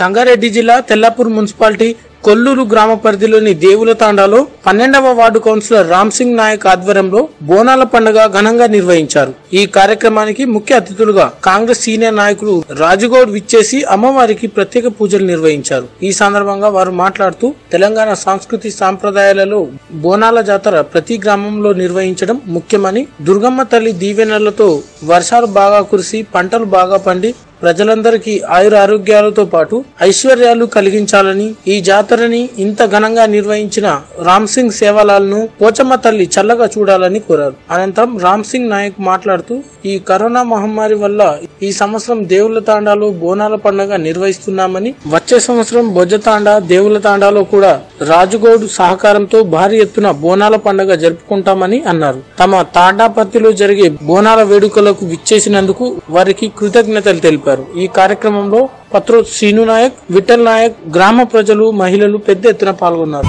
సంగారెడ్డి జిల్లా తెల్లాపూర్ మున్సిపాలిటీ కొల్లూరు గ్రామ పరిధిలోని దేవుల తాండాలో పన్నెండవ వార్డు కౌన్సిలర్ రామ్ సింగ్ నాయక్ ఆధ్వర్యంలో బోనాల పండుగ ఘనంగా నిర్వహించారు ఈ కార్యక్రమానికి ముఖ్య అతిథులుగా కాంగ్రెస్ సీనియర్ నాయకులు రాజుగౌడ్ విచ్చేసి అమ్మవారికి ప్రత్యేక పూజలు నిర్వహించారు ఈ సందర్భంగా వారు మాట్లాడుతూ తెలంగాణ సంస్కృతి సాంప్రదాయాలలో బోనాల జాతర ప్రతి గ్రామంలో నిర్వహించడం ముఖ్యమని దుర్గమ్మ తల్లి దీవెనలతో వర్షాలు బాగా కురిసి పంటలు బాగా పండి ప్రజలందరికీ ఆయుర ఆరోగ్యాలతో పాటు ఐశ్వర్యాలు కలిగించాలని ఈ జాతరని ఇంత ఘనంగా నిర్వహించిన రామ్ సింగ్ సేవలాలను పోచమ్మ తల్లి చల్లగా చూడాలని కోరారు అనంతరం రామ్ సింగ్ నాయక్ మాట్లాడుతూ ఈ కరోనా మహమ్మారి వల్ల ఈ సంవత్సరం దేవుల తాండాలో బోనాల పండుగ నిర్వహిస్తున్నామని వచ్చే సంవత్సరం బొజ్జ తాండా దేవుల తాండాలో కూడా రాజుగౌడ్ సహకారంతో భారీ ఎత్తున బోనాల పండుగ జరుపుకుంటామని అన్నారు తమ తాండాపర్తిలో జరిగే బోనాల వేడుకలకు విచ్చేసినందుకు వారికి కృతజ్ఞతలు తెలిపారు ఈ కార్యక్రమంలో పత్రో శ్రీను నాయక్ విఠల్ నాయక్ గ్రామ ప్రజలు మహిళలు పెద్ద ఎత్తున పాల్గొన్నారు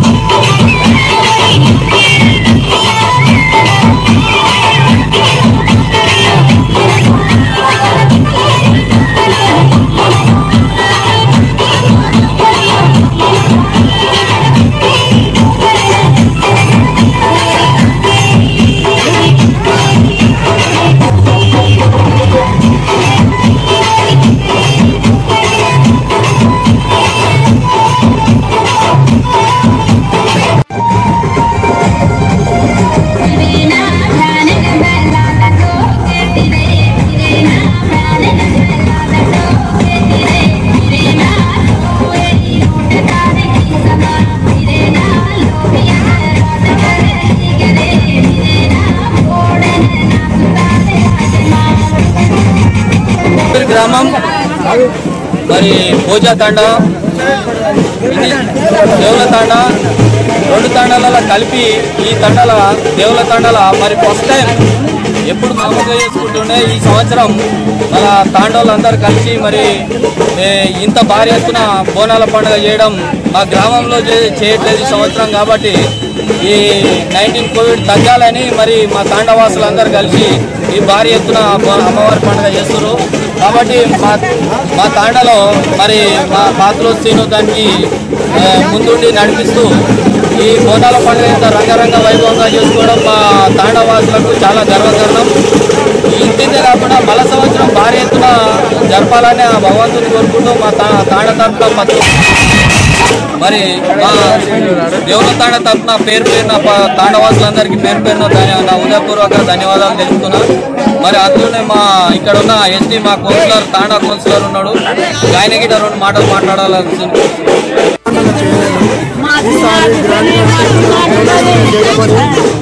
ఊరి గ్రామం మరి పూజా తాండ ఇది దేవుల తాండ రెండు తాండాల కలిపి ఈ తండాల దేవుల తాండాల మరి ఫస్ట్ టైం ఎప్పుడు మామూలుగా చేసుకుంటుండే ఈ సంవత్సరం మన తాండవులందరూ కలిసి మరి ఏ, ఇంత భారీ ఎత్తున బోనాల పండుగ చేయడం మా గ్రామంలో చే- చేయట్లేదు ఈ సంవత్సరం కాబట్టి ఈ నైన్టీన్ కోవిడ్ తగ్గాలని మరి మా తాండవాసులందరూ కలిసి ఈ భారీ ఎత్తున బో- అమ్మవారి పండుగ చేస్తున్నారు కాబట్టి మా మా తాండలో మరి మా పాత్రలో శ్రీను దానికి ఆ, ముందుండి నడిపిస్తూ ఈ బోనాల పండుగ ఇంత రంగరంగ వైభవంగా చేసుకోవడం మా తాండవాసులకు చాలా గర్వకారణం ఇంటిదే కాకుండా మల సంవత్సరం భారీ ఎత్తున జరపాలని ఆ భగవంతుని కోరుకుంటూ మా తా తాండ తరఫున పత్ర మరి మా దేవుల తాండ తరఫున పేరు పేరున ప- తాండవాసులందరికీ పేరు పేరున ధన్య నా ఉదయపూర్వక ధన్యవాదాలు తెలుపుతున్నా మరి అందులోనే మా ఇక్కడ ఉన్న ఎస్టీ మా కౌన్సిలర్ తాండా కౌన్సిలర్ ఉన్నాడు ఆయన గిట్ట రెండు మాటలు మాట్లాడాలని ఈసారి గ్రాండ్ చేయబడి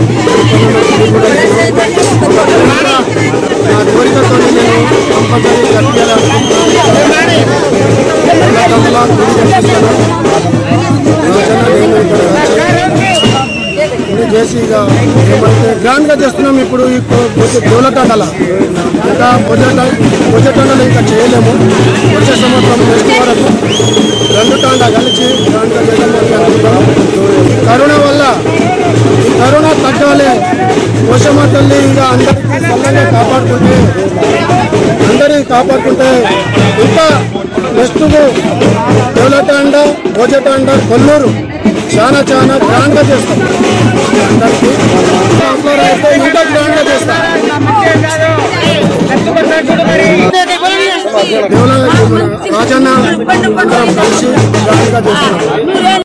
నా కోరికతో నేను కంపల్సరీ కట్టాలనుకుంటున్నాను గుడి కట్టిస్తాను రోజున నేను ఇక్కడ వచ్చి ఇది చేసి ఇక ఏమైతే గ్రాండ్గా చేస్తున్నాం ఇప్పుడు ఈ దోలటాండల ఇంకా పొజటాండలు ఇంకా చేయలేము వచ్చే సంవత్సరం నెక్స్ట్ వరకు రెండు టాండా కలిసి గ్రాండ్గా చేద్దామని అనుకుంటాము ఈ కరోనా వల్ల ఈ కరోనా తగ్గాలి పోషమ్మ తల్లి ఇంకా అందరికీ చల్లగా కాపాడుకుంటే అందరినీ కాపాడుకుంటే ఇంకా నెక్స్ట్ దౌలతాండ భోజటాండ కొల్లూరు చాలా చాలా గ్రాండ్గా చేస్తాం అందరికీ ట్రాన్స్ఫర్ అయితే ఇంకా గ్రాండ్గా చేస్తాం దేవుల రాజన్న అందరం కలిసి గ్రాండ్గా చేస్తున్నాం